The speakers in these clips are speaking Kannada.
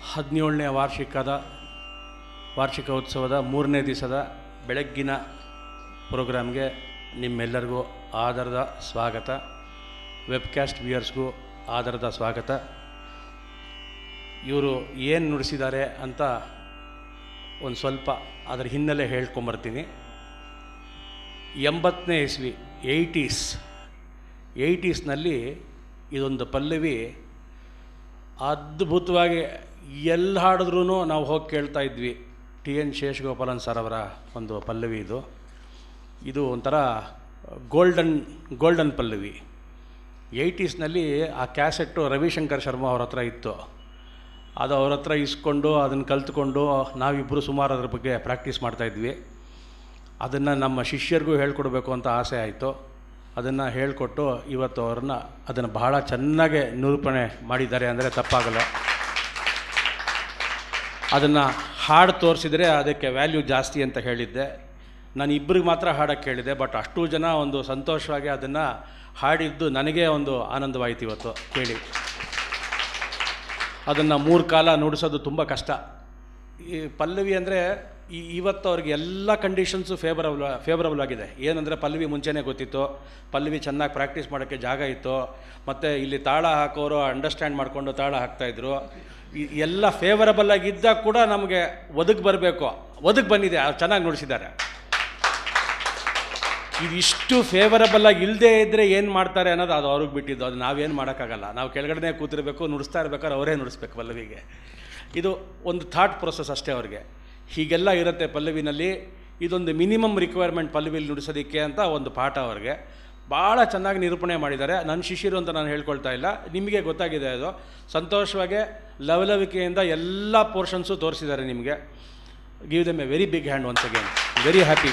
ಹದಿನೇಳನೇ ವಾರ್ಷಿಕದ ವಾರ್ಷಿಕೋತ್ಸವದ ಮೂರನೇ ದಿವಸದ ಬೆಳಗ್ಗಿನ ಪ್ರೋಗ್ರಾಮ್ಗೆ ನಿಮ್ಮೆಲ್ಲರಿಗೂ ಆದರದ ಸ್ವಾಗತ ವೆಬ್ಕ್ಯಾಸ್ಟ್ ವ್ಯೂಯರ್ಸ್ಗೂ ಆದರದ ಸ್ವಾಗತ ಇವರು ಏನು ನುಡಿಸಿದ್ದಾರೆ ಅಂತ ಒಂದು ಸ್ವಲ್ಪ ಅದರ ಹಿನ್ನೆಲೆ ಹೇಳ್ಕೊಂಬರ್ತೀನಿ ಎಂಬತ್ತನೇ ಇಸ್ವಿ ಏಯ್ಟೀಸ್ ಏಯ್ಟೀಸ್ನಲ್ಲಿ ಇದೊಂದು ಪಲ್ಲವಿ ಅದ್ಭುತವಾಗಿ ಎಲ್ಲಿ ಹಾಡಿದ್ರೂ ನಾವು ಹೋಗಿ ಕೇಳ್ತಾ ಇದ್ವಿ ಟಿ ಎನ್ ಶೇಷಗೋಪಾಲನ್ ಸರ್ ಅವರ ಒಂದು ಪಲ್ಲವಿ ಇದು ಇದು ಒಂಥರ ಗೋಲ್ಡನ್ ಗೋಲ್ಡನ್ ಪಲ್ಲವಿ ಏಯ್ಟೀಸ್ನಲ್ಲಿ ಆ ಕ್ಯಾಸೆಟ್ಟು ರವಿಶಂಕರ್ ಶರ್ಮಾ ಅವ್ರ ಹತ್ರ ಇತ್ತು ಅದು ಅವ್ರ ಹತ್ರ ಇಸ್ಕೊಂಡು ಅದನ್ನು ಕಲ್ತ್ಕೊಂಡು ನಾವಿಬ್ಬರು ಸುಮಾರು ಅದ್ರ ಬಗ್ಗೆ ಪ್ರಾಕ್ಟೀಸ್ ಮಾಡ್ತಾಯಿದ್ವಿ ಅದನ್ನು ನಮ್ಮ ಶಿಷ್ಯರಿಗೂ ಹೇಳ್ಕೊಡ್ಬೇಕು ಅಂತ ಆಸೆ ಆಯಿತು ಅದನ್ನು ಹೇಳಿಕೊಟ್ಟು ಇವತ್ತು ಅವ್ರನ್ನ ಅದನ್ನು ಬಹಳ ಚೆನ್ನಾಗಿ ನಿರೂಪಣೆ ಮಾಡಿದ್ದಾರೆ ಅಂದರೆ ತಪ್ಪಾಗಲ್ಲ ಅದನ್ನು ಹಾಡು ತೋರಿಸಿದರೆ ಅದಕ್ಕೆ ವ್ಯಾಲ್ಯೂ ಜಾಸ್ತಿ ಅಂತ ಹೇಳಿದ್ದೆ ನಾನು ಇಬ್ಬರಿಗೆ ಮಾತ್ರ ಹಾಡೋಕ್ಕೆ ಹೇಳಿದೆ ಬಟ್ ಅಷ್ಟು ಜನ ಒಂದು ಸಂತೋಷವಾಗಿ ಅದನ್ನು ಹಾಡಿದ್ದು ನನಗೇ ಒಂದು ಆನಂದವಾಯಿತು ಇವತ್ತು ಕೇಳಿ ಅದನ್ನು ಮೂರು ಕಾಲ ನುಡಿಸೋದು ತುಂಬ ಕಷ್ಟ ಈ ಪಲ್ಲವಿ ಅಂದರೆ ಈ ಇವತ್ತು ಅವ್ರಿಗೆ ಎಲ್ಲ ಕಂಡೀಷನ್ಸು ಫೇವರಬಲ್ ಫೇವರಬಲ್ ಆಗಿದೆ ಏನಂದರೆ ಪಲ್ಲವಿ ಮುಂಚೆನೇ ಗೊತ್ತಿತ್ತು ಪಲ್ಲವಿ ಚೆನ್ನಾಗಿ ಪ್ರಾಕ್ಟೀಸ್ ಮಾಡೋಕ್ಕೆ ಜಾಗ ಇತ್ತು ಮತ್ತು ಇಲ್ಲಿ ತಾಳ ಹಾಕೋರು ಅಂಡರ್ಸ್ಟ್ಯಾಂಡ್ ಮಾಡಿಕೊಂಡು ತಾಳ ಹಾಕ್ತಾಯಿದ್ರು ಈ ಎಲ್ಲ ಫೇವರಬಲ್ ಆಗಿದ್ದಾಗ ಕೂಡ ನಮಗೆ ಒದಗಿ ಬರಬೇಕು ಒದಗಿ ಬಂದಿದೆ ಅವ್ರು ಚೆನ್ನಾಗಿ ನುಡಿಸಿದ್ದಾರೆ ಇದಿಷ್ಟು ಫೇವರಬಲ್ ಆಗಿ ಇಲ್ಲದೇ ಇದ್ದರೆ ಏನು ಮಾಡ್ತಾರೆ ಅನ್ನೋದು ಅದು ಅವ್ರಿಗೆ ಬಿಟ್ಟಿದ್ದು ಅದು ನಾವೇನು ಮಾಡೋಕ್ಕಾಗಲ್ಲ ನಾವು ಕೆಳಗಡೆ ಕೂತಿರ್ಬೇಕು ನುಡಿಸ್ತಾ ಇರ್ಬೇಕಾದ್ರೆ ಅವರೇ ನುಡಿಸ್ಬೇಕು ಪಲ್ಲವಿಗೆ ಇದು ಒಂದು ಥಾಟ್ ಪ್ರೊಸೆಸ್ ಅಷ್ಟೇ ಅವ್ರಿಗೆ ಹೀಗೆಲ್ಲ ಇರುತ್ತೆ ಪಲ್ಲವಿನಲ್ಲಿ ಇದೊಂದು ಮಿನಿಮಮ್ ರಿಕ್ವೈರ್ಮೆಂಟ್ ಪಲ್ಲವಿಲಿ ನುಡಿಸೋದಕ್ಕೆ ಅಂತ ಒಂದು ಪಾಠ ಅವ್ರಿಗೆ ಭಾಳ ಚೆನ್ನಾಗಿ ನಿರೂಪಣೆ ಮಾಡಿದ್ದಾರೆ ನನ್ನ ಶಿಷ್ಯರು ಅಂತ ನಾನು ಹೇಳ್ಕೊಳ್ತಾ ಇಲ್ಲ ನಿಮಗೆ ಗೊತ್ತಾಗಿದೆ ಅದು ಸಂತೋಷವಾಗಿ ಲವಲವಿಕೆಯಿಂದ ಎಲ್ಲ ಪೋರ್ಷನ್ಸು ತೋರಿಸಿದ್ದಾರೆ ನಿಮಗೆ give them a very big hand once again very happy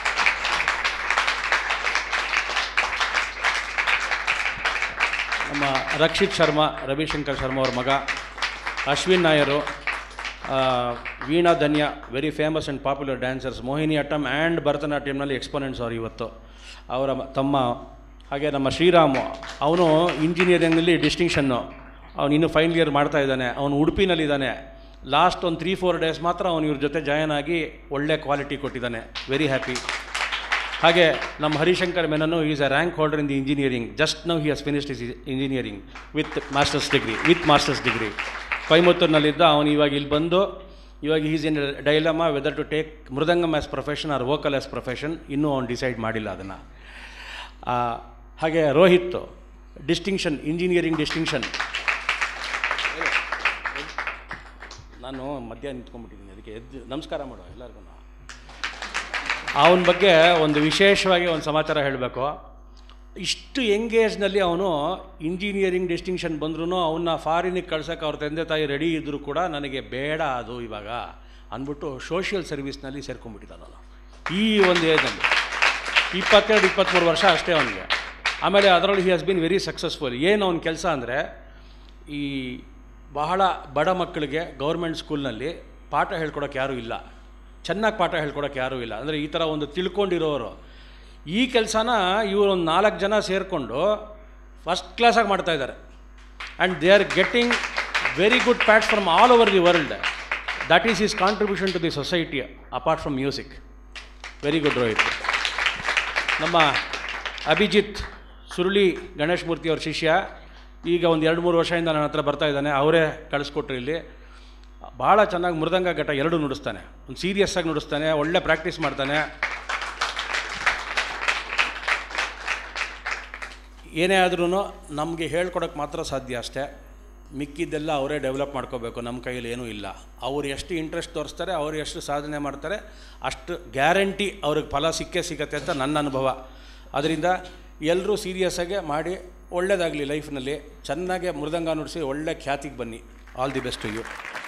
ನಮ್ಮ ರಕ್ಷಿತ್ ಶರ್ಮಾ ರವಿಶಂಕರ್ ಶರ್ಮಾ ಅವ್ರ ಮಗ ಅಶ್ವಿನ್ ನಾಯರು ಆ, Veena Dhanya very famous and popular dancers Mohiniattam and ಭರತನಾಟ್ಯಂನಲ್ಲಿ ಎಕ್ಸ್ಪೋನೆಂಟ್ಸ್ ಅವರು ಇವತ್ತು ಅವರ ಮ- ತಮ್ಮ ಹಾಗೆ ನಮ್ಮ ಶ್ರೀರಾಮು ಅವನು ಇಂಜಿನಿಯರಿಂಗ್ನಲ್ಲಿ ಡಿಸ್ಟಿಂಕ್ಷನ್ನು ಅವನು ಇನ್ನೂ ಫೈನಲ್ ಇಯರ್ ಮಾಡ್ತಾ ಇದ್ದಾನೆ ಅವನು ಉಡುಪಿನಲ್ಲಿದ್ದಾನೆ ಲಾಸ್ಟ್ ಒಂದು ತ್ರೀ ಫೋರ್ ಡೇಸ್ ಮಾತ್ರ ಅವನು ಇವ್ರ ಜೊತೆ ಜಾಯ್ನ್ ಆಗಿ ಒಳ್ಳೆ ಕ್ವಾಲಿಟಿ ಕೊಟ್ಟಿದ್ದಾನೆ ವೆರಿ ಹ್ಯಾಪಿ ಹಾಗೆ ನಮ್ಮ Harishankar Menon is a rank holder in the engineering just now he has finished his engineering with masters degree with masters degree ಕೊಯಮತ್ತೂರಿನಲ್ಲಿದ್ದ ಅವನು ಇವಾಗ ಇಲ್ಲಿ ಬಂದು ಇವಾಗ is in dilemma whether to take mridangam as profession or vocal as profession ಇನ್ನೂ ಅವ್ನು ಡಿಸೈಡ್ ಮಾಡಿಲ್ಲ ಅದನ್ನು ಹಾಗೆ ರೋಹಿತ್ ಡಿಸ್ಟಿಂಕ್ಷನ್ ಇಂಜಿನಿಯರಿಂಗ್ ಡಿಸ್ಟಿಂಕ್ಷನ್ ನಾನು ಮಧ್ಯ ನಿಂತ್ಕೊಂಡ್ಬಿಟ್ಟಿದ್ದೀನಿ ಅದಕ್ಕೆ ಎದ್ದು ನಮಸ್ಕಾರ ಮಾಡುವ ಎಲ್ಲರಿಗೂ ಅವನ ಬಗ್ಗೆ ಒಂದು ವಿಶೇಷವಾಗಿ ಒಂದು ಸಮಾಚಾರ ಹೇಳಬೇಕು ಇಷ್ಟು ಎಂಗೇಜ್ನಲ್ಲಿ ಅವನು ಇಂಜಿನಿಯರಿಂಗ್ ಡಿಸ್ಟಿಂಕ್ಷನ್ ಬಂದ್ರೂ ಅವನ್ನ ಫಾರಿನಿಗೆ ಕಳ್ಸೋಕೆ ಅವ್ರ ತಂದೆ ತಾಯಿ ರೆಡಿ ಇದ್ದರೂ ಕೂಡ ನನಗೆ ಬೇಡ ಅದು ಇವಾಗ ಅಂದ್ಬಿಟ್ಟು ಸೋಷಿಯಲ್ ಸರ್ವಿಸ್ನಲ್ಲಿ ಸೇರ್ಕೊಂಡ್ಬಿಟ್ಟಿದ್ದ ನಾನು ಈ ಒಂದು ಏಜಲ್ಲಿ ಇಪ್ಪತ್ತೆರಡು ಇಪ್ಪತ್ತ್ಮೂರು ವರ್ಷ ಅಷ್ಟೇ ಅವನಿಗೆ ಆಮೇಲೆ ಅದರಲ್ಲಿ ಹಿ ಹಸ್ ಬಿನ್ ವೆರಿ ಸಕ್ಸಸ್ಫುಲ್ ಏನು ಅವನ ಕೆಲಸ ಅಂದರೆ ಈ ಬಹಳ ಬಡ ಮಕ್ಕಳಿಗೆ ಗೌರ್ಮೆಂಟ್ ಸ್ಕೂಲ್ನಲ್ಲಿ ಪಾಠ ಹೇಳ್ಕೊಡೋಕೆ ಯಾರೂ ಇಲ್ಲ ಚೆನ್ನಾಗಿ ಪಾಠ ಹೇಳ್ಕೊಡೋಕೆ ಯಾರೂ ಇಲ್ಲ ಅಂದರೆ ಈ ಥರ ಒಂದು ತಿಳ್ಕೊಂಡಿರೋರು ಈ ಕೆಲಸನ ಇವರು ಒಂದು ನಾಲ್ಕು ಜನ ಸೇರಿಕೊಂಡು ಫಸ್ಟ್ ಕ್ಲಾಸಾಗಿ ಮಾಡ್ತಾಯಿದ್ದಾರೆ and they are getting very good pats from all over the world that is is contribution to the society apart from music very good Rohit ನಮ್ಮ ಅಭಿಜಿತ್ ಸುರುಳಿ ಗಣೇಶ್ ಮೂರ್ತಿ ಅವ್ರ ಶಿಷ್ಯ ಈಗ ಒಂದು ಎರಡು ಮೂರು ವರ್ಷದಿಂದ ನನ್ನ ಹತ್ರ ಬರ್ತಾ ಇದ್ದಾನೆ ಅವರೇ ಕಳಿಸ್ಕೊಟ್ರು ಇಲ್ಲಿ ಭಾಳ ಚೆನ್ನಾಗಿ ಮೃದಂಗ ಘಟ ಎರಡು ನುಡಿಸ್ತಾನೆ ಒಂದು ಸೀರಿಯಸ್ ಆಗಿ ನುಡಿಸ್ತಾನೆ ಒಳ್ಳೆ ಪ್ರಾಕ್ಟೀಸ್ ಮಾಡ್ತಾನೆ ಏನೇ ಆದ್ರೂ ನಮಗೆ ಹೇಳ್ಕೊಡೋಕ್ಕೆ ಮಾತ್ರ ಸಾಧ್ಯ ಅಷ್ಟೇ ಮಿಕ್ಕಿದ್ದೆಲ್ಲ ಅವರೇ ಡೆವಲಪ್ ಮಾಡ್ಕೋಬೇಕು ನಮ್ಮ ಕೈಯಲ್ಲಿ ಏನೂ ಇಲ್ಲ ಅವ್ರು ಎಷ್ಟು ಇಂಟ್ರೆಸ್ಟ್ ತೋರಿಸ್ತಾರೆ ಅವ್ರು ಎಷ್ಟು ಸಾಧನೆ ಮಾಡ್ತಾರೆ ಅಷ್ಟು ಗ್ಯಾರಂಟಿ ಅವ್ರಿಗೆ ಫಲ ಸಿಕ್ಕೇ ಸಿಗತ್ತೆ ಅಂತ ನನ್ನ ಅನುಭವ ಅದರಿಂದ ಎಲ್ಲರೂ ಸೀರಿಯಸ್ಸಾಗೆ ಮಾಡಿ ಒಳ್ಳೆಯದಾಗಲಿ ಲೈಫ್ನಲ್ಲಿ ಚೆನ್ನಾಗೆ ಮೃದಂಗ ನುಡಿಸಿ ಒಳ್ಳೆ ಖ್ಯಾತಿಗೆ ಬನ್ನಿ ಆಲ್ ದಿ ಬೆಸ್ಟ್ ಯು